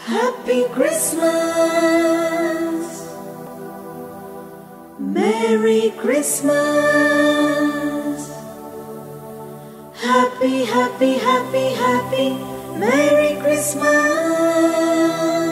Happy Christmas. Merry Christmas. Happy, happy, happy, happy. Merry Christmas.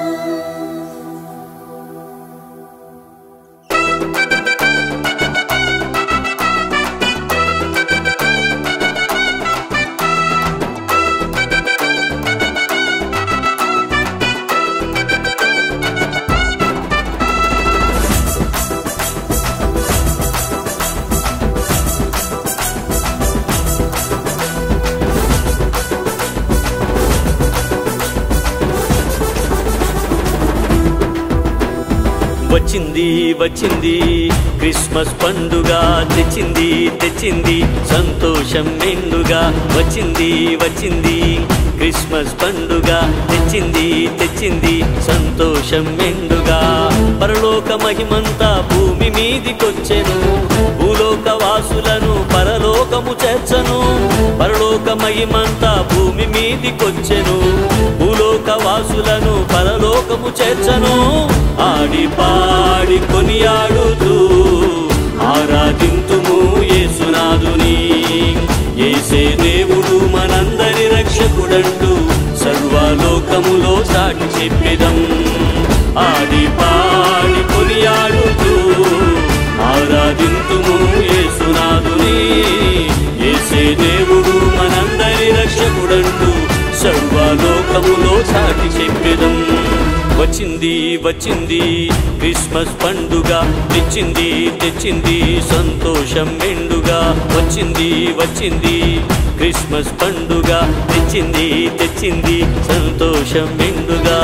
వచ్చింది వచ్చింది Christmas పండుగ తెచ్చింది తెచ్చింది సంతోషం మెండుగా వచ్చింది వచ్చింది క్రిస్మస్ పండుగ తెచ్చింది తెచ్చింది సంతోషం మెండుగా పరలోక మహిమంతా భూమి మీదికొచ్చెను భూలోక వాసులను పరలోకము చేర్చను పరలోక మహిమంతా భూమి మీదికొచ్చెను భూలోక వాసులను పరలోకము చేర్చను ఆడి పాడి కొనియాడుతూ ఆరాధింతుము యేసునాథుని ఏసే దేవుడు మనందరి రక్షకుడంటూ సర్వలోకములో సాటి చెప్పెదం ఆడి పాడి కొనియాడుతూ ఆరాధింతుము యేసునాథుని ఏసే దేవుడు మనందరి రక్షకుడంటూ సర్వలోకములో సాటి చెప్పెదం వచ్చింది వచ్చింది క్రిస్మస్ పండుగ తెచ్చింది తెచ్చింది సంతోషం మెండుగా వచ్చింది వచ్చింది క్రిస్మస్ పండుగ తెచ్చింది తెచ్చింది సంతోషం మెండుగా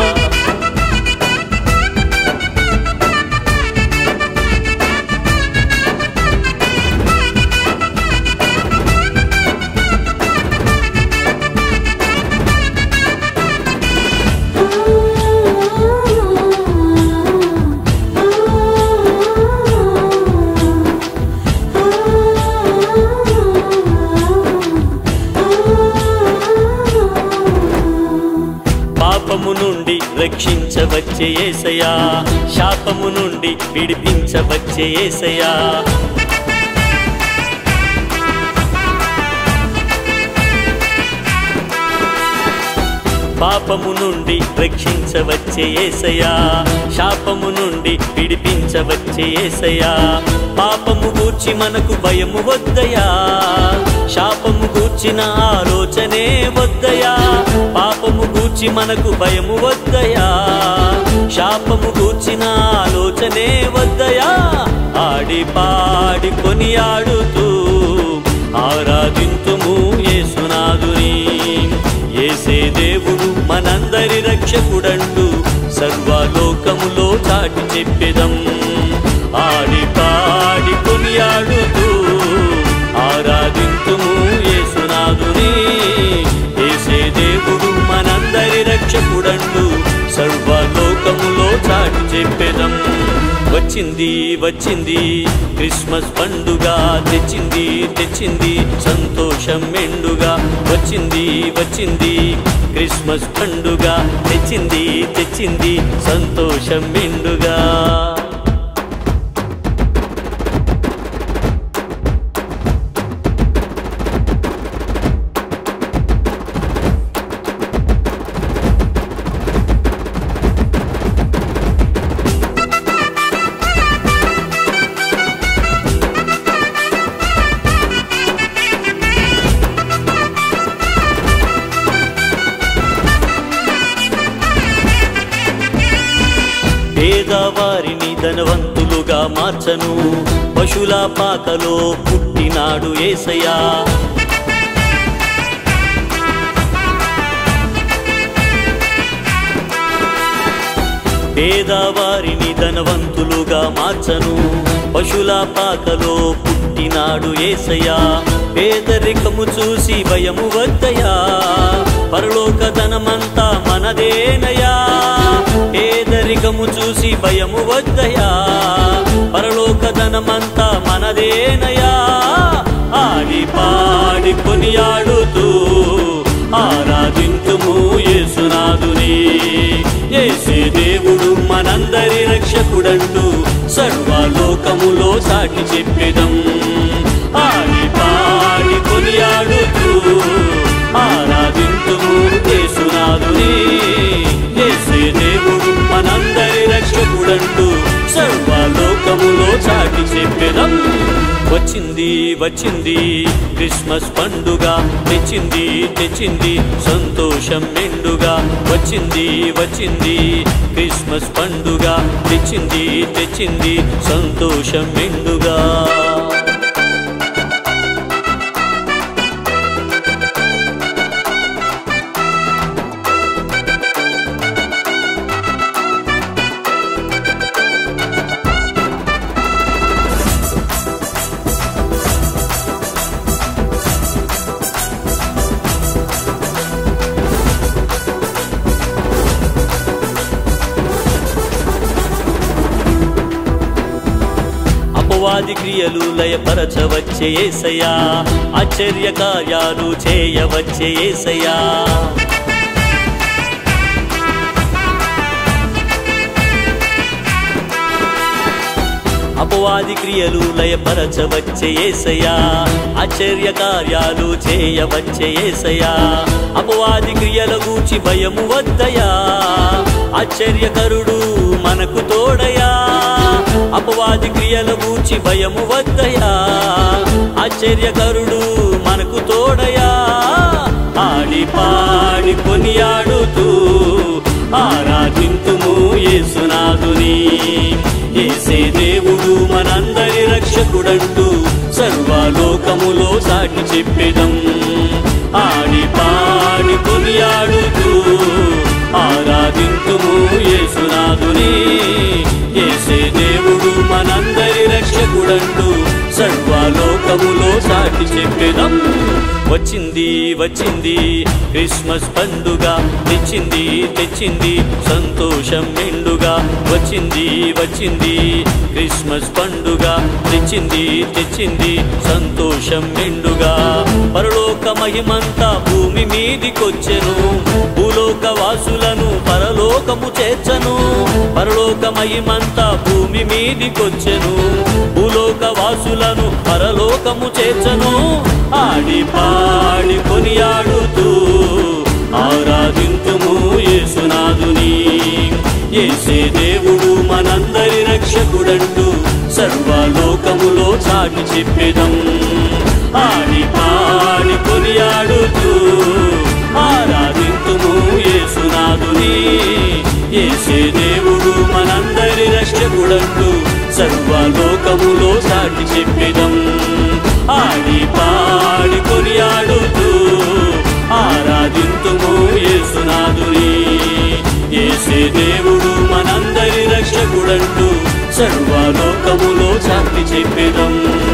పాపము నుండి రక్షించవచ్చే ఏసయా శాపము నుండి విడిపించవచ్చే ఏసయా పాపము నుండి రక్షించవచ్చే ఏసయా శాపము నుండి విడిపించవచ్చే ఏసయా పాపము గూర్చి మనకు భయము వద్దయా శాపము గూర్చిన ఆలోచనే వద్దయా పాపము గూర్చి మనకు భయము వద్దయా శాపము గూర్చిన ఆలోచనే వద్దయా ఆడి పాడి కొనియాడుతూ ఆరాధింతుము యేసునాథుని ఏసే దేవుడు మనందరి రక్షకుడంటూ సర్వలోకములో చాటి చెప్పెదం ఆడి పాడి కొనియాడుతూ ఆరాధింతుము యేసునాథుని ఏసే దేవుడు మనందరి రక్షకుడంటూ సర్వలోకములో చాటి చెప్పెదం వచ్చింది వచ్చింది క్రిస్మస్ పండుగ తెచ్చింది తెచ్చింది సంతోషం మెండుగా వచ్చింది వచ్చింది క్రిస్మస్ పండుగ తెచ్చింది తెచ్చింది సంతోషం మెండుగా పేదవారిని ధనవంతులుగా మార్చను పశుల పాకలో పుట్టినాడు ఏసయ్యా పేదవారిని ధనవంతులుగా మార్చను పశుల పాకలో పుట్టినాడు ఏసయ్యా పేదరికము చూసి భయము వద్దయా పరలోక ధనమంతా మనదేనయా పేదరికము చూసి భయము వద్దయా పరలోక ధనమంతా మనదేనయా ఆడి పాడి కొనియాడుతూ ఆరాధింతుము యేసునాథుని చెప్పెదం ఆడి పాడి కొనియాడుతూ ఆరాధింతుము యేసునాథుని యేసే దేవుడు మనందరి రక్షకుడంటూ సర్వలోకములో చాటి చెప్పెదం వచ్చింది వచ్చింది క్రిస్మస్ పండుగ తెచ్చింది తెచ్చింది సంతోషం మెండుగా వచ్చింది వచ్చింది క్రిస్మస్ పండుగ తెచ్చింది తెచ్చింది సంతోషం మెండుగా అపవాది క్రియలు లయపరచవచ్చే ఏసయ్యా ఆశ్చర్య కార్యాలు చేయవచ్చే ఏసయ్యా అపవాది క్రియలు లయపరచవచ్చే ఏసయ్యా ఆశ్చర్య కార్యాలు చేయవచ్చే ఏసయ్యా అపవాది క్రియల గూచి భయము వద్దయా ఆశ్చర్యకరుడు మనకు తోడయా అపవాది క్రియల గూచి భయము వద్దయా ఆశ్చర్యకరుడు మనకు తోడయా ఆడి పాడి కొనియాడుతూ ఆరాధింతుము యేసునాథుని ఏసే దేవుడు మనందరి రక్షకుడంటూ సర్వలోకములో సాటి చెప్పెదం ఆడి పాడి కొనియాడుతూ ఆరాధింతుము యేసునాథుని ఏసే దేవుడు మనందరి రక్షకుడంటూ సర్వలోకములో సాటి చెప్పెదం వచ్చింది వచ్చింది క్రిస్మస్ పండుగ తెచ్చింది తెచ్చింది సంతోషం మెండుగా వచ్చింది వచ్చింది క్రిస్మస్ పండుగ తెచ్చింది తెచ్చింది సంతోషం మెండుగా పరలోక మహిమంతా భూమి మీదికొచ్చెను భూలోక వాసులను పరలోకము చేర్చను పరలోక మహిమంతా భూమి మీదికొచ్చెను భూలోక వాసులను పరలోకము చేర్చను ఆడి పాడి కొనియాడుతూ ఆరాధింతుము యేసునాథుని ఏసే దేవుడు మనందరి రక్షకుడంటూ సర్వలోకములో చాటి చెప్పెదం ఆడి పాడి కొనియాడుతూ ఆరాధింతుము యేసునాథుని ఏసే దేవుడు మనందరి రక్షకుడంటూ సర్వలోకములో సాటి చెప్పెదం ఆడి పాడి కొనియాడుతూ ఆరాధింతుము యేసునాథుని ఏసే దేవుడు మనందరి రక్షకుడంటూ సర్వలోకములో చాటి చెప్పెదం